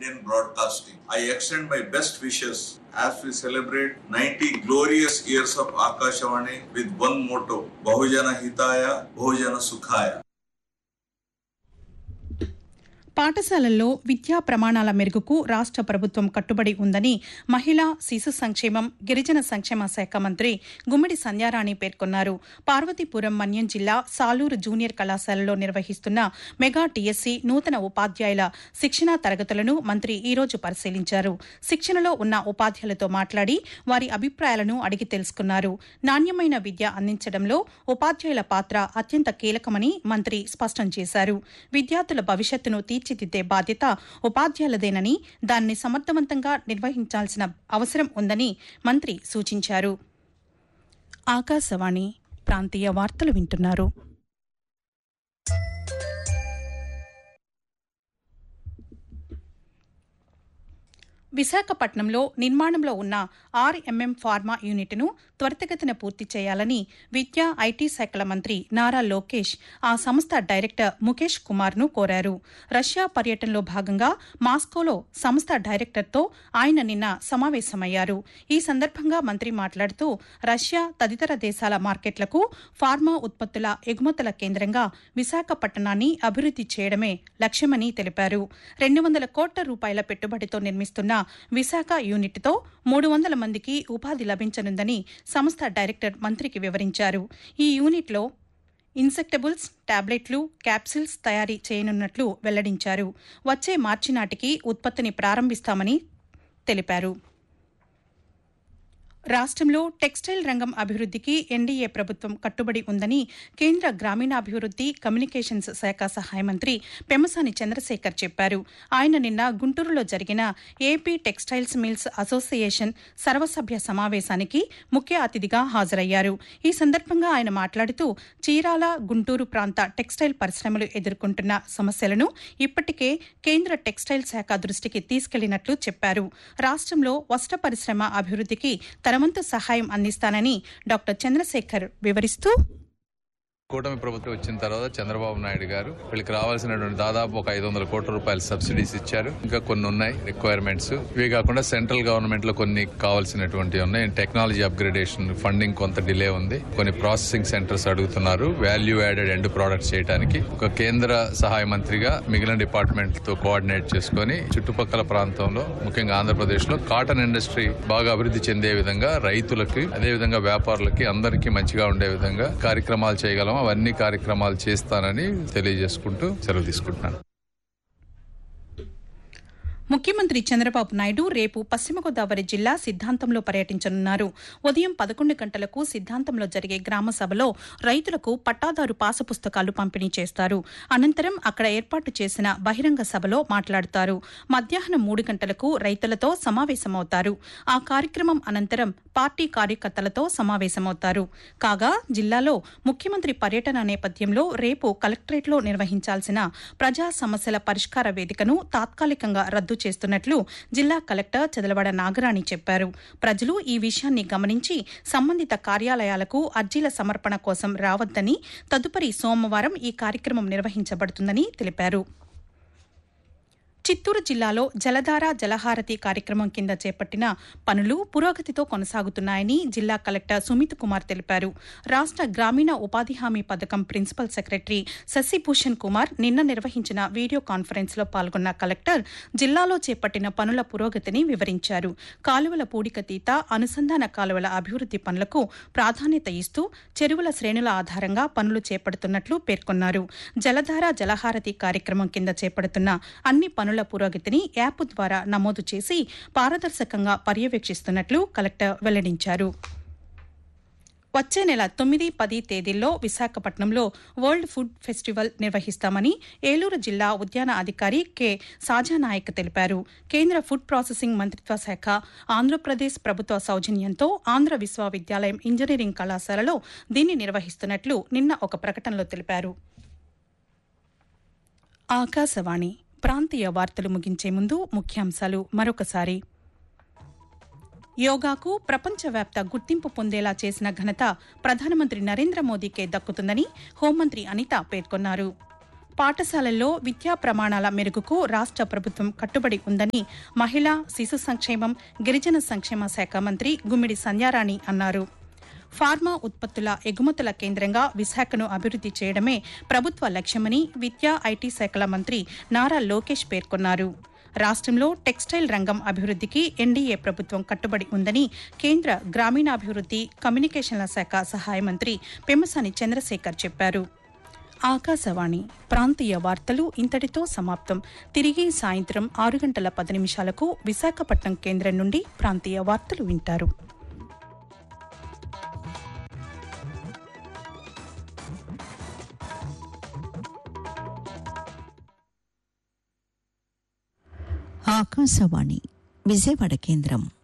Indian broadcasting. I extend my best wishes as we celebrate 90 glorious years of Akashawani with one motto, Bahujana Hitaya, Bahujana Sukhaya. పాఠశాలల్లో విద్యా ప్రమాణాల మెరుగుకు రాష్ట్ర ప్రభుత్వం కట్టుబడి ఉందని మహిళా శిశు సంక్షేమం గిరిజన సంక్షేమ శాఖ మంత్రి గుమ్మడి సంధ్యారాణి పేర్కొన్నారు పార్వతీపురం మన్యం జిల్లా సాలూరు జూనియర్ కళాశాలలో నిర్వహిస్తున్న మెగా టీఎస్సీ నూతన ఉపాధ్యాయుల శిక్షణా తరగతులను మంత్రి ఈ రోజు పరిశీలించారు శిక్షణలో ఉన్న ఉపాధ్యాయులతో మాట్లాడి వారి అభిప్రాయాలను అడిగి తెలుసుకున్నారు నాణ్యమైన విద్య అందించడంలో ఉపాధ్యాయుల పాత్ర అత్యంత కీలకమని మంత్రి స్పష్టం చేశారు విద్యార్థుల భవిష్యత్తును తీర్చిదిద్దే బాధ్యత ఉపాధ్యాయులదేనని దాన్ని సమర్థవంతంగా నిర్వహించాల్సిన అవసరం ఉందని మంత్రి సూచించారు ఆకాశవాణి ప్రాంతీయ వార్తలు వింటున్నారు విశాఖపట్నంలో నిర్మాణంలో ఉన్న ఆర్ఎంఎం ఫార్మా యూనిట్ను త్వరితగతిన పూర్తి చేయాలని విద్యా ఐటీ శాఖల మంత్రి నారా లోకేష్ ఆ సంస్థ డైరెక్టర్ ముఖేష్ కుమార్ను కోరారు రష్యా పర్యటనలో భాగంగా మాస్కోలో సంస్థ డైరెక్టర్తో ఆయన నిన్న సమావేశమయ్యారు ఈ సందర్భంగా మంత్రి మాట్లాడుతూ రష్యా తదితర దేశాల మార్కెట్లకు ఫార్మా ఉత్పత్తుల ఎగుమతుల కేంద్రంగా విశాఖపట్నాన్ని అభివృద్ది చేయడమే లక్ష్యమని తెలిపారు రెండు వందల కోట్ల రూపాయల పెట్టుబడితో నిర్మిస్తున్న విశాఖ యూనిట్తో మూడు వందల మందికి ఉపాధి లభించనుందని సంస్థ డైరెక్టర్ మంత్రికి వివరించారు ఈ యూనిట్లో ఇన్సెక్టబుల్స్ టాబ్లెట్లు క్యాప్సిల్స్ తయారీ చేయనున్నట్లు వెల్లడించారు వచ్చే మార్చి నాటికి ఉత్పత్తిని ప్రారంభిస్తామని తెలిపారు రాష్ట్రంలో టెక్స్టైల్ రంగం అభివృద్దికి ఎన్డీఏ ప్రభుత్వం కట్టుబడి ఉందని కేంద్ర గ్రామీణాభివృద్ది కమ్యూనికేషన్స్ శాఖ సహాయ మంత్రి పెమ్మసాని చంద్రశేఖర్ చెప్పారు ఆయన నిన్న గుంటూరులో జరిగిన ఏపీ టెక్స్టైల్స్ మిల్స్ అసోసియేషన్ సర్వసభ్య సమావేశానికి ముఖ్య అతిథిగా హాజరయ్యారు ఈ సందర్భంగా ఆయన మాట్లాడుతూ చీరాల గుంటూరు ప్రాంత టెక్స్టైల్ పరిశ్రమలు ఎదుర్కొంటున్న సమస్యలను ఇప్పటికే కేంద్ర టెక్స్టైల్ శాఖ దృష్టికి తీసుకెళ్లినట్లు చెప్పారు రాష్ట్రంలో వస్త్ర పరిశ్రమ అభివృద్దికి తనవంతు సహాయం అందిస్తానని డాక్టర్ చంద్రశేఖర్ వివరిస్తూ కూటమి ప్రభుత్వం వచ్చిన తర్వాత చంద్రబాబు నాయుడు గారు వీళ్ళకి రావాల్సినటువంటి దాదాపు ఒక ఐదు వందల కోట్ల రూపాయల సబ్సిడీస్ ఇచ్చారు ఇంకా కొన్ని ఉన్నాయి రిక్వైర్మెంట్స్ ఇవే కాకుండా సెంట్రల్ గవర్నమెంట్ లో కొన్ని కావాల్సినటువంటి ఉన్నాయి టెక్నాలజీ అప్గ్రేడేషన్ ఫండింగ్ కొంత డిలే ఉంది కొన్ని ప్రాసెసింగ్ సెంటర్స్ అడుగుతున్నారు వాల్యూ యాడెడ్ ఎండ్ ప్రొడక్ట్స్ చేయడానికి ఒక కేంద్ర సహాయ మంత్రిగా మిగిలిన డిపార్ట్మెంట్ తో కోఆర్డినేట్ చేసుకుని చుట్టుపక్కల ప్రాంతంలో ముఖ్యంగా ఆంధ్రప్రదేశ్ లో కాటన్ ఇండస్ట్రీ బాగా అభివృద్ధి చెందే విధంగా రైతులకి అదే విధంగా వ్యాపారులకి అందరికీ మంచిగా ఉండే విధంగా కార్యక్రమాలు చేయగలం అవన్నీ కార్యక్రమాలు చేస్తానని తెలియజేసుకుంటూ సెలవు తీసుకుంటున్నాను ముఖ్యమంత్రి చంద్రబాబు నాయుడు రేపు పశ్చిమ గోదావరి జిల్లా సిద్ధాంతంలో పర్యటించనున్నారు ఉదయం పదకొండు గంటలకు సిద్ధాంతంలో జరిగే గ్రామ సభలో రైతులకు పట్టాదారు పాస పుస్తకాలు పంపిణీ చేస్తారు అనంతరం అక్కడ ఏర్పాటు చేసిన బహిరంగ సభలో మాట్లాడతారు మధ్యాహ్నం మూడు గంటలకు రైతులతో సమావేశమవుతారు ఆ కార్యక్రమం అనంతరం పార్టీ కార్యకర్తలతో సమావేశమవుతారు కాగా జిల్లాలో ముఖ్యమంత్రి పర్యటన నేపథ్యంలో రేపు కలెక్టరేట్లో నిర్వహించాల్సిన ప్రజా సమస్యల పరిష్కార వేదికను తాత్కాలికంగా రద్దు చేస్తున్నట్లు జిల్లా కలెక్టర్ చదలవాడ నాగరాణి చెప్పారు ప్రజలు ఈ విషయాన్ని గమనించి సంబంధిత కార్యాలయాలకు అర్జీల సమర్పణ కోసం రావద్దని తదుపరి సోమవారం ఈ కార్యక్రమం నిర్వహించబడుతుందని తెలిపారు చిత్తూరు జిల్లాలో జలధార జలహారతి కార్యక్రమం కింద చేపట్టిన పనులు పురోగతితో కొనసాగుతున్నాయని జిల్లా కలెక్టర్ సుమిత్ కుమార్ తెలిపారు రాష్ట గ్రామీణ ఉపాధి హామీ పథకం ప్రిన్సిపల్ సెక్రటరీ శశిభూషణ్ కుమార్ నిన్న నిర్వహించిన వీడియో కాన్ఫరెన్స్ లో పాల్గొన్న కలెక్టర్ జిల్లాలో చేపట్టిన పనుల పురోగతిని వివరించారు కాలువల పూడికతీత అనుసంధాన కాలువల అభివృద్ది పనులకు ప్రాధాన్యత ఇస్తూ చెరువుల శ్రేణుల ఆధారంగా పనులు చేపడుతున్నట్లు పేర్కొన్నారు జలధార జలహారతి కార్యక్రమం కింద చేపడుతున్న అన్ని పనుల పురోగతిని యాప్ ద్వారా నమోదు చేసి పారదర్శకంగా పర్యవేక్షిస్తున్నట్లు కలెక్టర్ వెల్లడించారు వచ్చే నెల తొమ్మిది పది తేదీల్లో విశాఖపట్నంలో వరల్డ్ ఫుడ్ ఫెస్టివల్ నిర్వహిస్తామని ఏలూరు జిల్లా ఉద్యాన అధికారి కె సాజానాయక్ తెలిపారు కేంద్ర ఫుడ్ ప్రాసెసింగ్ మంత్రిత్వ శాఖ ఆంధ్రప్రదేశ్ ప్రభుత్వ సౌజన్యంతో ఆంధ్ర విశ్వవిద్యాలయం ఇంజనీరింగ్ కళాశాలలో దీన్ని నిర్వహిస్తున్నట్లు నిన్న ఒక ప్రకటనలో తెలిపారు ఆకాశవాణి ప్రాంతీయ వార్తలు ముగించే ముందు ముఖ్యాంశాలు మరొకసారి యోగాకు ప్రపంచవ్యాప్త గుర్తింపు పొందేలా చేసిన ఘనత ప్రధానమంత్రి నరేంద్ర మోదీకే దక్కుతుందని హోంమంత్రి అనిత పేర్కొన్నారు పాఠశాలల్లో విద్యా ప్రమాణాల మెరుగుకు రాష్ట్ర ప్రభుత్వం కట్టుబడి ఉందని మహిళా శిశు సంక్షేమం గిరిజన సంక్షేమ శాఖ మంత్రి గుమ్మిడి సంధ్యారాణి అన్నారు ఫార్మా ఉత్పత్తుల ఎగుమతుల కేంద్రంగా విశాఖను అభివృద్ది చేయడమే ప్రభుత్వ లక్ష్యమని విద్యా ఐటీ శాఖల మంత్రి నారా లోకేష్ పేర్కొన్నారు రాష్ట్రంలో టెక్స్టైల్ రంగం అభివృద్దికి ఎన్డీఏ ప్రభుత్వం కట్టుబడి ఉందని కేంద్ర గ్రామీణాభివృద్ది కమ్యూనికేషన్ల శాఖ సహాయ మంత్రి పెమ్మసాని చంద్రశేఖర్ చెప్పారు ఆకాశవాణి ప్రాంతీయ వార్తలు ఇంతటితో సమాప్తం తిరిగి సాయంత్రం ఆరు గంటల పది నిమిషాలకు విశాఖపట్నం కేంద్రం నుండి ప్రాంతీయ వార్తలు వింటారు ఆకాశవాణి విజయవాడ కేంద్రం